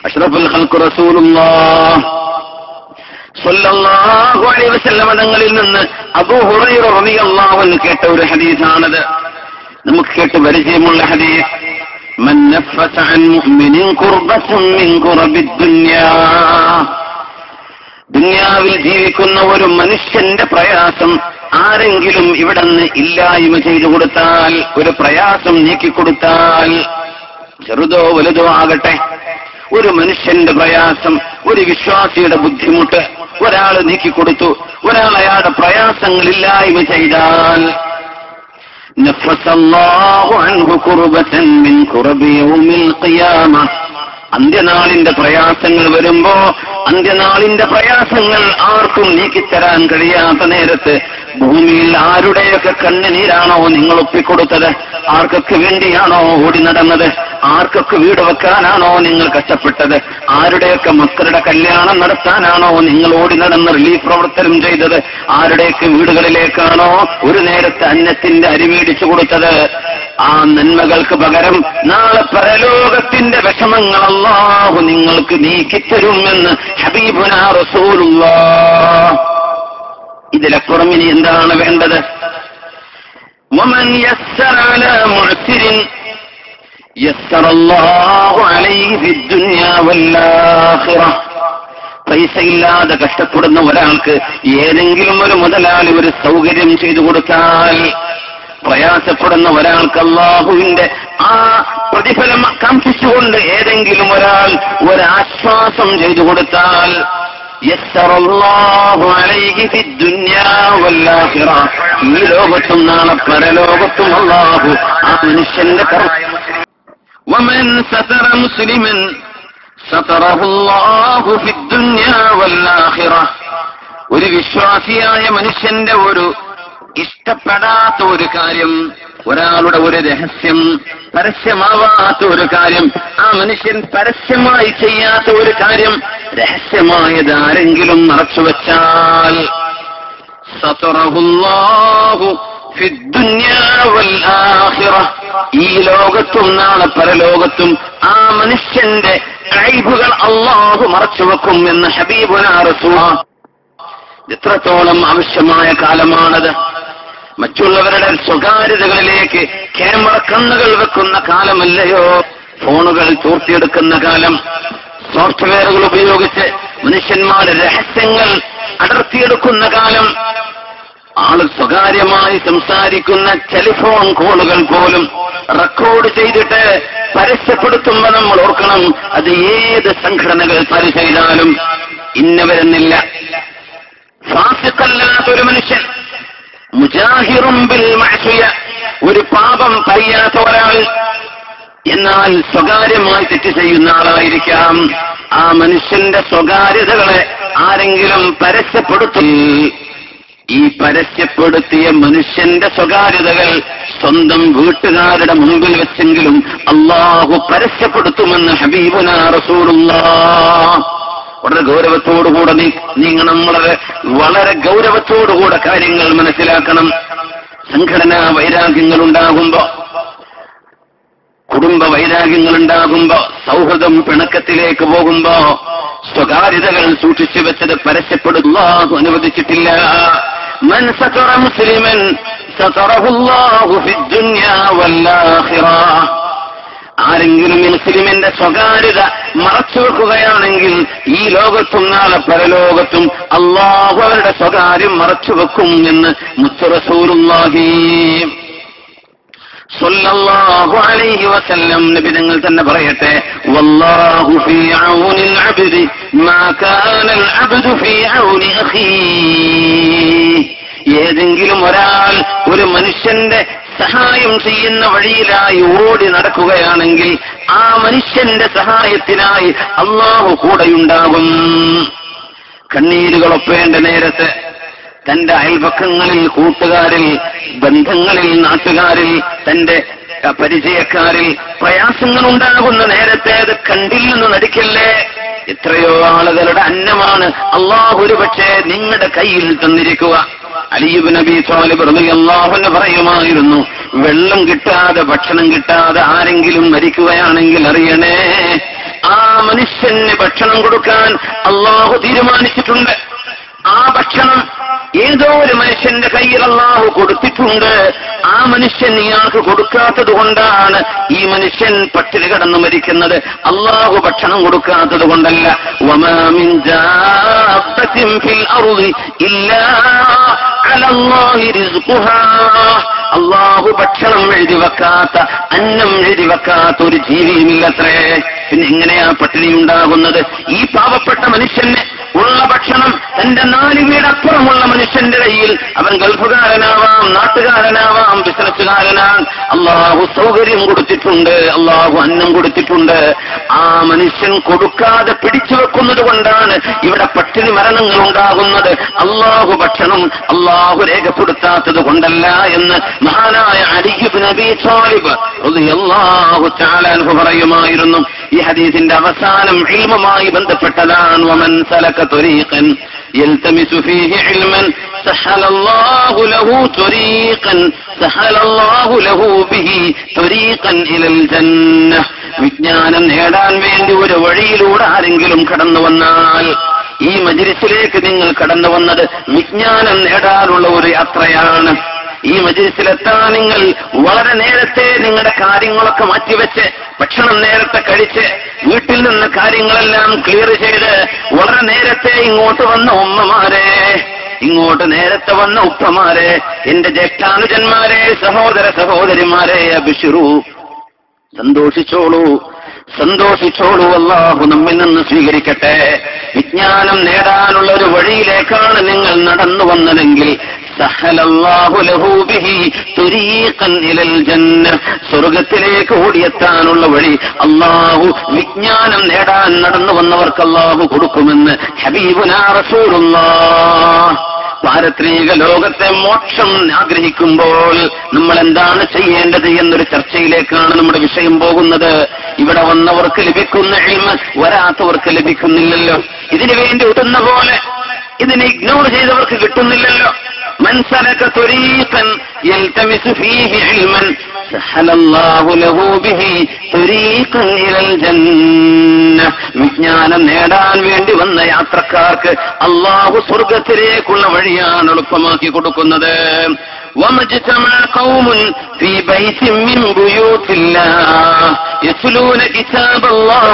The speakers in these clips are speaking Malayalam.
അഷ്റഫുൽ ഖൽഖ് റസൂലുള്ളാഹ് സ്വല്ലല്ലാഹു അലൈഹി വസല്ലം തങ്ങളിൽ നിന്ന് അബൂ ഹുറൈറ റളിയല്ലാഹു അൻഹു കേട്ട ഒരു ഹദീസാണത് നമുക്ക് കേട്ട് പരിചയമുള്ള ഹദീസ് من نفس عن مؤمن كربة من كرب الدنيا ദുനിയാവിൽ ജീവിക്കുന്ന ഒരു മനുഷ്യന്റെ പ്രയാസം ആരെങ്കിലും ഇവിടെ നിന്ന് ഇല്ലായ്മ ചെയ്തു കൊടുത്താൽ ഒരു പ്രയാസം നീക്കിക്കൊടുത്താൽ ചെറുതോ വലുതോ ആകട്ടെ ഒരു മനുഷ്യന്റെ പ്രയാസം ഒരു വിശ്വാസിയുടെ ബുദ്ധിമുട്ട് ഒരാൾ നീക്കിക്കൊടുത്തു ഒരാൾ അയാളുടെ പ്രയാസങ്ങൾ ഇല്ലായ്മ ചെയ്താൽ نفس الله عنه كربة من كرب يوم القيامة അന്ത്യനാളിന്റെ പ്രയാസങ്ങൾ വരുമ്പോ അന്ത്യനാളിന്റെ പ്രയാസങ്ങൾ ആർക്കും നീക്കിത്തരാൻ കഴിയാത്ത നേരത്ത് ഭൂമിയിൽ ആരുടെയൊക്കെ കണ്ണുനീരാണോ നിങ്ങൾ ഒപ്പിക്കൊടുത്തത് ആർക്കൊക്കെ വേണ്ടിയാണോ ഓടി നടന്നത് ആർക്കൊക്കെ വീട് വെക്കാനാണോ നിങ്ങൾ കഷ്ടപ്പെട്ടത് ആരുടെയൊക്കെ മക്കളുടെ കല്യാണം നടത്താനാണോ നിങ്ങൾ ഓടി നടന്ന് റിലീഫ് പ്രവർത്തനം ചെയ്തത് ആരുടെയൊക്കെ വീടുകളിലേക്കാണോ ഒരു നേരത്തെ അന്നത്തിന്റെ അരി മേടിച്ചു കൊടുത്തത് ആ നന്മകൾക്ക് പകരം നാളെ പരലോകത്തിന്റെ വിഷമങ്ങൾ അള്ളാഹു നിങ്ങൾക്ക് നീക്കിത്തരുമെന്ന് ഹബീബുന റസൂലുള്ള ഇതിലപ്പുറം ഇനി എന്താണ് വേണ്ടത് ومن يسر على معسر يسر الله عليه في الدنيا والآخرة പൈസയില്ലാതെ കഷ്ടപ്പെടുന്ന ഒരാൾക്ക് ഏതെങ്കിലും ഒരു മുതലാളി ഒരു സൗകര്യം ചെയ്തു കൊടുത്താൽ പ്രയാസപ്പെടുന്ന ഒരാൾക്ക് അള്ളാഹുവിന്റെ ആ പ്രതിഫലം കാംക്ഷിച്ചുകൊണ്ട് ഏതെങ്കിലും ഒരാൾ ഒരാശ്വാസം ചെയ്തു കൊടുത്താൽ يسر الله عليه في الدنيا والآخرة ഈ ലോകത്തും നാളെ പരലോകത്തും അള്ളാഹു ആ മനുഷ്യന്റെ കർ ومن ستر مسلما ستره الله في الدنيا والآخرة ഒരു വിശ്വാസിയായ മനുഷ്യന്റെ ഒരു ഇഷ്ടപ്പെടാത്ത ഒരു കാര്യം ഒരാളുടെ ഒരു രഹസ്യം പരസ്യമാവാത്ത ഒരു കാര്യം ആ മനുഷ്യൻ പരസ്യമായി ചെയ്യാത്ത ഒരു കാര്യം രഹസ്യമായത് ആരെങ്കിലും മറച്ചുവെച്ചാൽ സതറഹുല്ലാഹു ഫിദ്ദുന്യാ വൽ ആഖിറ. ഈ ലോകത്തും നാളെ പരലോകത്തും ആ മനുഷ്യന്റെ കഴിവുകൾ അള്ളാഹു മറച്ചുവെക്കും എന്ന് ഹബീബുന റസൂൽ എത്രത്തോളം ആവശ്യമായ കാലമാണത് മറ്റുള്ളവരുടെ സ്വകാര്യതകളിലേക്ക് ക്യാമറ കണ്ണുകൾ വെക്കുന്ന കാലമല്ലയോ ഫോണുകൾ ചോർത്തിയെടുക്കുന്ന കാലം സോഫ്റ്റ്വെയറുകൾ ഉപയോഗിച്ച് മനുഷ്യന്മാരുടെ രഹസ്യങ്ങൾ അടർത്തിയെടുക്കുന്ന കാലം ആള് സ്വകാര്യമായി സംസാരിക്കുന്ന ടെലിഫോൺ കോളുകൾ പോലും റെക്കോർഡ് ചെയ്തിട്ട് പരസ്യപ്പെടുത്തുമ്പോ നമ്മൾ ഓർക്കണം അത് ഏത് സംഘടനകൾ പരി ചെയ്താലും ഇന്നവരെന്നില്ല ഫാസിക്കല്ലാത്ത ഒരു മനുഷ്യൻ മുജാഹിറും ബിൽ മഅസിയ ഒരു പാപം കഴിയാത്ത ഒരാൾ എന്നാൽ സ്വകാര്യമായി തെറ്റ് ചെയ്യുന്ന ആളായിരിക്കാം ആ മനുഷ്യന്റെ സ്വകാര്യതകളെ ആരെങ്കിലും പരസ്യപ്പെടുത്തി ഈ പരസ്യപ്പെടുത്തിയ മനുഷ്യന്റെ സ്വകാര്യതകൾ സ്വന്തം വീട്ടുകാരുടെ മുമ്പിൽ വെച്ചെങ്കിലും അള്ളാഹു പരസ്യപ്പെടുത്തുമെന്ന് ഹബീബുന റസൂലുള്ളാഹ് വളരെ ഗൗരവത്തോടുകൂടെ നീ നീങ്ങണം വളരെ വളരെ ഗൗരവത്തോടുകൂടെ കാര്യങ്ങൾ മനസ്സിലാക്കണം സംഘടനാ വൈരാഗ്യങ്ങൾ ഉണ്ടാകുമ്പോ കുടുംബ വൈരാഗ്യങ്ങൾ ഉണ്ടാകുമ്പോ സൗഹൃദം പിണക്കത്തിലേക്ക് പോകുമ്പോ സ്വകാര്യതകൾ സൂക്ഷിച്ചു വെച്ചത് പരസ്യപ്പെടുല്ലാഹു അനുവദിച്ചിട്ടില്ല മൻ സതറ മുസ്ലിമൻ സതറഹുല്ലാഹു ഫിദ്ദുന്യാ വല്ലാഖിറ ആരെങ്കിലും ഈ മുസ്ലിമിന്റെ സ്വകാര്യത മറച്ചു വെക്കുകയാണെങ്കിൽ ഈ ലോകത്തും നാളെ പരലോകത്തും അള്ളാഹു അവരുടെ സ്വകാര്യം മറച്ചു വെക്കും എന്ന് മുത്തുറസൂറുല്ലാഹി സല്ലല്ലാഹു അലൈഹി വസല്ലം നബി തങ്ങൾ തന്നെ പറയട്ടെ വല്ലാഹു ഫീ ഔനിൽ അബ്ദി മാ കാനൽ അബ്ദു ഫീ ഔനി അഖീഹി ഏതെങ്കിലും ഒരാൾ ഒരു മനുഷ്യന്റെ സഹായം ചെയ്യുന്ന വഴിയിലായി ഓടി നടക്കുകയാണെങ്കിൽ ആ മനുഷ്യന്റെ സഹായത്തിനായി അള്ളാഹു കൂടെയുണ്ടാകും കണ്ണീരുകൾ ഒപ്പേണ്ട നേരത്ത് തന്റെ അയൽപക്കങ്ങളിൽ കൂട്ടുകാരിൽ ബന്ധങ്ങളിൽ നാട്ടുകാരിൽ തന്റെ അഹ്, പരിചയക്കാരിൽ പ്രയാസങ്ങൾ ഉണ്ടാകുന്ന നേരത്തെ അത് കണ്ടില്ലെന്ന് നടിക്കല്ലേ എത്രയോ ആളുകളുടെ അന്നമാണ് അള്ളാഹു ഒരു പക്ഷേ നിങ്ങളുടെ കയ്യിൽ തന്നിരിക്കുക അലിയുബ് നബി സ്വാലിബ് അള്ളാഹുന്ന് പറയുമായിരുന്നു വെള്ളം കിട്ടാതെ ഭക്ഷണം കിട്ടാതെ ആരെങ്കിലും മരിക്കുകയാണെങ്കിൽ അറിയണേ ആ മനുഷ്യന് ഭക്ഷണം കൊടുക്കാൻ അള്ളാഹു തീരുമാനിച്ചിട്ടുണ്ട് ആ ഭക്ഷണം ഏതോ ഒരു മനുഷ്യന്റെ കയ്യിൽ അള്ളാഹു കൊടുത്തിട്ടുണ്ട് ആ മനുഷ്യൻ ഇയാൾക്ക് കൊടുക്കാത്തത് കൊണ്ടാണ് ഈ മനുഷ്യൻ പട്ടിണി കടന്നു മരിക്കുന്നത് അള്ളാഹു ഭക്ഷണം കൊടുക്കാത്തത് കൊണ്ടല്ല വമാമിൻ ജാബത്തിൻ ഫിൽ അർളി ഇല്ലാ അലല്ലാഹി റിസ്ഖുഹാ അള്ളാഹു ഭക്ഷണം എഴുതി വെക്കാത്ത അന്നം എഴുതി വെക്കാത്ത ഒരു ജീവിയുമില്ലത്രേ പിന്നെ എങ്ങനെയാ പട്ടിണി ഉണ്ടാകുന്നത് ഈ പാവപ്പെട്ട മനുഷ്യന് ഉള്ള ഭക്ഷണം തന്റെ നാല് വീടപ്പുറമുള്ള മനുഷ്യന്റെ കയ്യിൽ അവൻ ഗൾഫുകാരനാവാം നാട്ടുകാരനാവാം ബിസിനസ്സുകാരനാം അള്ളാഹു സൗകര്യം കൊടുത്തിട്ടുണ്ട് അള്ളാഹു അന്നം കൊടുത്തിട്ടുണ്ട് ആ മനുഷ്യൻ കൊടുക്കാതെ പിടിച്ചു വെക്കുന്നത് കൊണ്ടാണ് ഇവിടെ പട്ടിണി മരണങ്ങൾ ഉണ്ടാകുന്നത് അള്ളാഹു ഭക്ഷണം അള്ളാഹു രേഖപ്പെടുത്താത്തത് കൊണ്ടല്ല എന്ന് മഹാനായ അലിബ് നബി സാലിബ് റളിയല്ലാഹു തആല അൻഹു പറയുമായിരുന്നു ഈ ഹദീസിന്റെ അവസാനം ഇൽമുമായി ബന്ധപ്പെട്ടതാണ് വമൻ സലക ത്വരീഖൻ يلتمس فيه علما سهل الله له طريقا سهل الله له به طريقا إلى الجنة വിജ്ഞാനം നേടാൻ വേണ്ടി ഒരു വഴിയിലൂടെ ആരെങ്കിലും കടന്നു വന്നാൽ ഈ മജിരിസിലേക്ക് നിങ്ങൾ കടന്നു വന്നത് വിജ്ഞാനം നേടാനുള്ള ഒരു യാത്രയാണ് ഈ മജിലിസിലെത്താൻ നിങ്ങൾ വളരെ നേരത്തെ നിങ്ങളുടെ കാര്യങ്ങളൊക്കെ മാറ്റിവെച്ച് ഭക്ഷണം നേരത്തെ കഴിച്ച് വീട്ടിൽ നിന്ന് കാര്യങ്ങളെല്ലാം ക്ലിയർ ചെയ്ത് വളരെ നേരത്തെ ഇങ്ങോട്ട് വന്ന ഉമ്മമാരെ ഇങ്ങോട്ട് നേരത്തെ വന്ന ഉപ്പമാരെ എന്റെ ജ്യേഷ്ഠാനുജന്മാരെ സഹോദര സഹോദരിമാരെ അഭിഷിറു സന്തോഷിച്ചോളൂ സന്തോഷിച്ചോളൂ അള്ളാഹു നമ്മിൽ നിന്ന് സ്വീകരിക്കട്ടെ വിജ്ഞാനം നേടാനുള്ള ഒരു വഴിയിലേക്കാണ് നിങ്ങൾ നടന്നു വന്നതെങ്കിൽ സഹലല്ലാഹു ലഹു ബിഹി തുരീഖൻ ഇലൽ ജന്ന സ്വർഗത്തിലേക്ക് ഓടിയെത്താനുള്ള വഴി അള്ളാഹു വിജ്ഞാനം നേടാൻ നടന്നു വന്നവർക്ക് അള്ളാഹു കൊടുക്കുമെന്ന് ഹബീബുനാ റസൂലുള്ളാഹ് പാരത്രിക ലോകത്തെ മോക്ഷം ആഗ്രഹിക്കുമ്പോൾ നമ്മൾ എന്താണ് ചെയ്യേണ്ടത് എന്നൊരു ചർച്ചയിലേക്കാണ് നമ്മുടെ വിഷയം പോകുന്നത് ഇവിടെ വന്നവർക്ക് ലഭിക്കുന്ന ഇൽമ വരാത്തവർക്ക് ലഭിക്കുന്നില്ലല്ലോ ഇതിനു വേണ്ടി ഒതുന്ന പോലെ ഇതിനെ ഇഗ്നോർ ചെയ്തവർക്ക് കിട്ടുന്നില്ലല്ലോ മനസ്സലക ത്വരീഖൻ യൽതമിസു ഫീഹി ഇൽമൻ സഹല അല്ലാഹു ലഹു ബിഹി ത്വരീഖൻ ഇലൽ ജന്ന വിജ്ഞാനം നേടാൻ വേണ്ടി വന്ന യാത്രക്കാർക്ക് അള്ളാഹു സ്വർഗത്തിലേക്കുള്ള വഴിയാണ് എളുപ്പമാക്കി കൊടുക്കുന്നത് ومجتمع قوم في بيت من بيوت الله يتلون كتاب الله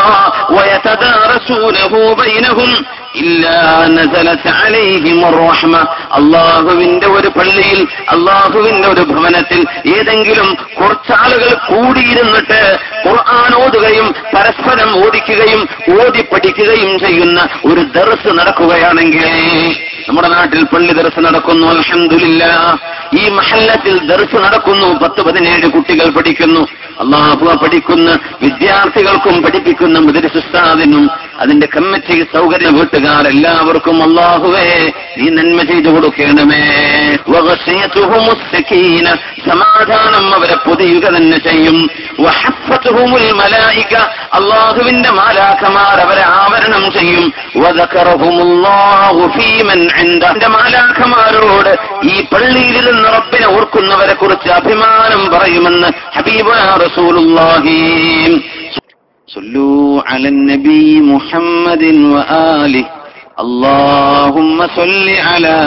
ويتدارسونه بينهم إلا نزلت عليهم الرحمة അള്ളാഹുവിന്റെ ഒരു പള്ളിയിൽ അള്ളാഹുവിന്റെ ഒരു ഭവനത്തിൽ ഏതെങ്കിലും കുറച്ചാളുകൾ കൂടിയിരുന്നിട്ട് ഖുർആൻ ഓതുകയും പരസ്പരം ഓദിക്കുകയും ഓതി പഠിക്കുകയും ചെയ്യുന്ന ഒരു ദർസ് നടക്കുകയാണെങ്കിൽ നമ്മുടെ നാട്ടിൽ പള്ളി ദർസ് നടക്കുന്നു അൽഹംദുലില്ല ഈ മഹല്ലത്തിൽ ദർസ് നടക്കുന്നു പത്ത് പതിനേഴ് കുട്ടികൾ പഠിക്കുന്നു അള്ളാഹു പഠിക്കുന്ന വിദ്യാർത്ഥികൾക്കും പഠിപ്പിക്കുന്ന മുദരിസുസ്താദിനും അതിന്റെ കമ്മിറ്റി സൗകര്യ വീട്ടുകാർ എല്ലാവർക്കും അള്ളാഹുവേ നീ നന്മ ചെയ്തു കൊടുക്കണമേ വഗശിയതുഹുമു സകീന സമാധാനം അവരെ പൊതിയുക തന്നെ ചെയ്യും വഹഫത്തുഹുമുൽ മലായിക അള്ളാഹുവിന്റെ മാലാഖമാർ അവരെ ആവരണം ചെയ്യും വദക്കറഹുമുല്ലാഹു ഫീമൻ ഇൻദ എന്റെ മാലാഖമാരോട് ഈ പള്ളിയിലിരുന്ന് റബ്ബിനെ ഓർക്കുന്നവരെ കുറിച്ച് അഭിമാനം പറയുമെന്ന് ഹബീബുന റസൂലുള്ളാഹി صلوا على النبي محمد وآله اللهم صل على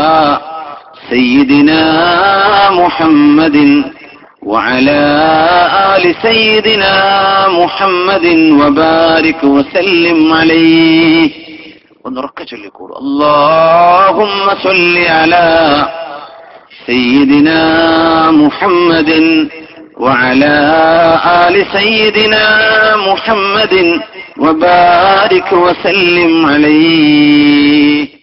سيدنا محمد وعلى آل سيدنا محمد وبارك وسلم عليه ونركز لكور اللهم صل على سيدنا محمد وعلى آل سيدنا محمد وبارك وسلم عليه